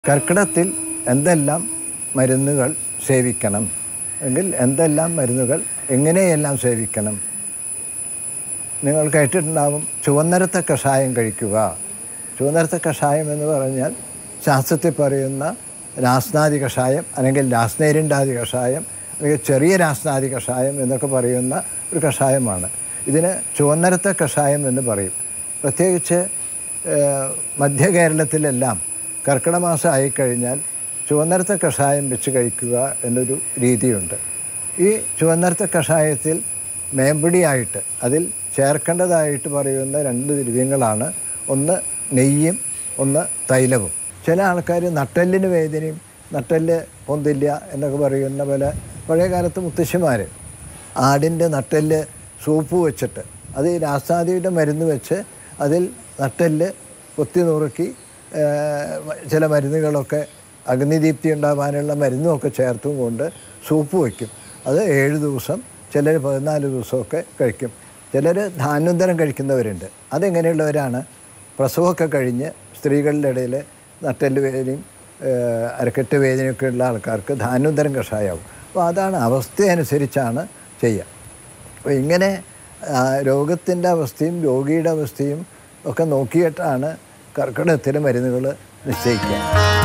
കർക്കിടത്തിൽ എന്തെല്ലാം മരുന്നുകൾ സേവിക്കണം എങ്കിൽ എന്തെല്ലാം മരുന്നുകൾ എങ്ങനെയെല്ലാം സേവിക്കണം നിങ്ങൾ കേട്ടിട്ടുണ്ടാവും ചുവന്നരത്തെ കഷായം കഴിക്കുക ചുവന്നരത്തെ കഷായം എന്ന് പറഞ്ഞാൽ ശാസ്ത്രത്തിൽ പറയുന്ന രാസ്നാദി കഷായം അല്ലെങ്കിൽ രാസ്നേരിണ്ടാദി കഷായം അല്ലെങ്കിൽ ചെറിയ രാസ്നാദി കഷായം എന്നൊക്കെ പറയുന്ന ഒരു കഷായമാണ് ഇതിന് ചുവന്നരത്തെ കഷായം എന്ന് പറയും പ്രത്യേകിച്ച് ഏഹ്, മധ്യ കേരളത്തിലെല്ലാം കർക്കിടക മാസം ആയിക്കഴിഞ്ഞാൽ ചുവന്നരത്തെ കഷായം വെച്ച് കഴിക്കുക എന്നൊരു രീതിയുണ്ട് ഈ ചുവന്നരത്തെ കഷായത്തിൽ മേമ്പടിയായിട്ട് അതിൽ ചേർക്കേണ്ടതായിട്ട് പറയുന്ന രണ്ട് ദ്രവ്യങ്ങളാണ് ഒന്ന് നെയ്യും ഒന്ന് തൈലവും ചില ആൾക്കാർ നട്ടെല്ലിന് വേദനയും നട്ടെല്ല് പൊന്തില്ല എന്നൊക്കെ പറയുന്ന പോലെ പഴയ കാലത്ത് മുത്തശ്ശിമാർ ആടിൻ്റെ നട്ടെല്ല് സൂപ്പ് വെച്ചിട്ട് അത് ഈ രാസാദിയുടെ മരുന്ന് വെച്ച് അതിൽ നട്ടെല്ല് കൊത്തി നുറുക്കി ഏഹ്, ചില മരുന്നുകളൊക്കെ അഗ്നിദീപ്തി ഉണ്ടാവാനുള്ള മരുന്നുമൊക്കെ ചേർത്തും കൊണ്ട് സൂപ്പ് വയ്ക്കും അത് ഏഴ് ദിവസം ചിലർ പതിനാല് ദിവസമൊക്കെ കഴിക്കും ചിലർ ധാന്യന്തരം കഴിക്കുന്നവരുണ്ട് അതെങ്ങനെയുള്ളവരാണ് പ്രസവമൊക്കെ കഴിഞ്ഞ് സ്ത്രീകളുടെ ഇടയിൽ നട്ടെല്ല് വേദനയും ഏഹ്, അരക്കെട്ട് വേദനയൊക്കെ ഉള്ള ആൾക്കാർക്ക് ധാന്യന്തരം കഷായമാവും അപ്പോൾ അതാണ് അവസ്ഥയനുസരിച്ചാണ് ചെയ്യുക അപ്പോൾ ഇങ്ങനെ രോഗത്തിൻ്റെ അവസ്ഥയും രോഗിയുടെ അവസ്ഥയും ഒക്കെ നോക്കിയിട്ടാണ് കർക്കിടകത്തിലെ മരുന്നുകൾ നിശ്ചയിക്കുക